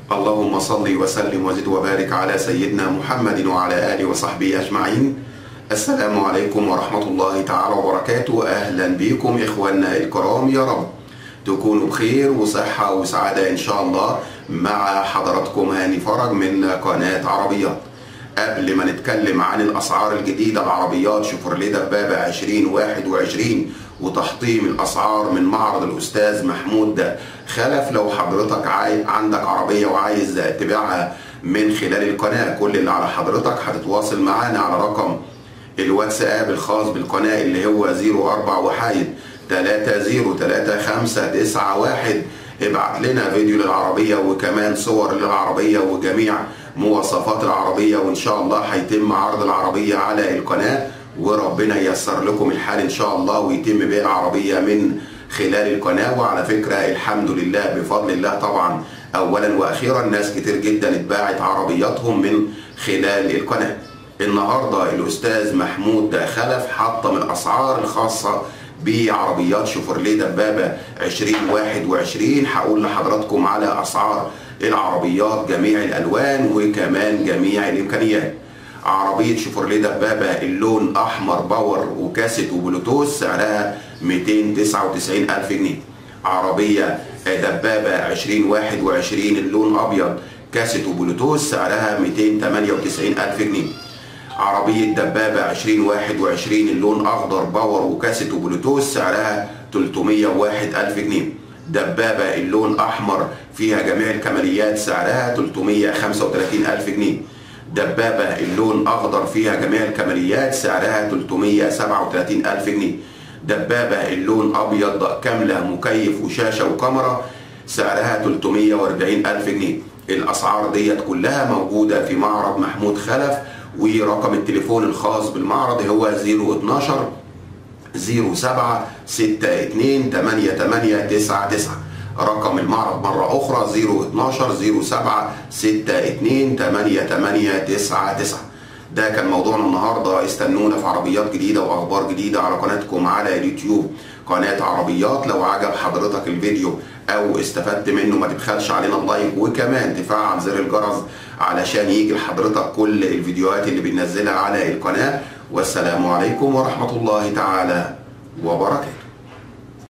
اللهم صل وسلم وزد وبارك على سيدنا محمد وعلى آله وصحبه أجمعين السلام عليكم ورحمة الله تعالى وبركاته أهلا بكم إخواننا الكرام يا رب تكونوا بخير وصحة وسعادة إن شاء الله مع حضراتكم هاني فرج من قناة عربيات قبل ما نتكلم عن الأسعار الجديدة العربيات شيفروليه دبابة 2021 وتحطيم الأسعار من معرض الأستاذ محمود خلف لو حضرتك عاي... عندك عربية وعايز تبيعها من خلال القناة كل اللي على حضرتك هتتواصل معانا على رقم الواتساب الخاص بالقناة اللي هو 04 وحايد 303591 ابعت لنا فيديو للعربية وكمان صور للعربية وجميع مواصفات العربية وإن شاء الله هيتم عرض العربية على القناة وربنا ييسر لكم الحال إن شاء الله ويتم بيع العربية من خلال القناة وعلى فكرة الحمد لله بفضل الله طبعا أولا وأخيرا ناس كتير جدا اتباعت عربياتهم من خلال القناة النهاردة الأستاذ محمود خلف حطم الأسعار الخاصة بعربيات شيفروليه دبابة 2021 هقول لحضراتكم على أسعار العربيات جميع الألوان وكمان جميع الإمكانيات عربية شيفروليه دبابة اللون أحمر باور وكاسيت وبلوتوث سعرها 299 ألف جنيه عربية دبابة 2021 اللون أبيض كاسيت وبلوتوث سعرها 298 ألف جنيه عربية دبابة 2021 اللون أخضر باور وكاسيت وبلوتوث سعرها 301 ألف جنيه دبابة اللون أحمر فيها جميع الكماليات سعرها 335 ألف جنيه دبابة اللون أخضر فيها جميع الكماليات سعرها 337 ألف جنيه دبابة اللون أبيض كاملة مكيف وشاشة وكاميرا سعرها 340 ألف جنيه الأسعار ديت كلها موجودة في معرض محمود خلف ورقم التليفون الخاص بالمعرض هو 012 07 62 8899 رقم المعرض مرة أخرى 012 07 62 8899 ده كان موضوعنا النهارده استنونا في عربيات جديده واخبار جديده على قناتكم على اليوتيوب قناه عربيات لو عجب حضرتك الفيديو او استفدت منه ما تبخلش علينا اللايك وكمان تفعل زر الجرس علشان يجي لحضرتك كل الفيديوهات اللي بننزلها على القناه والسلام عليكم ورحمه الله تعالى وبركاته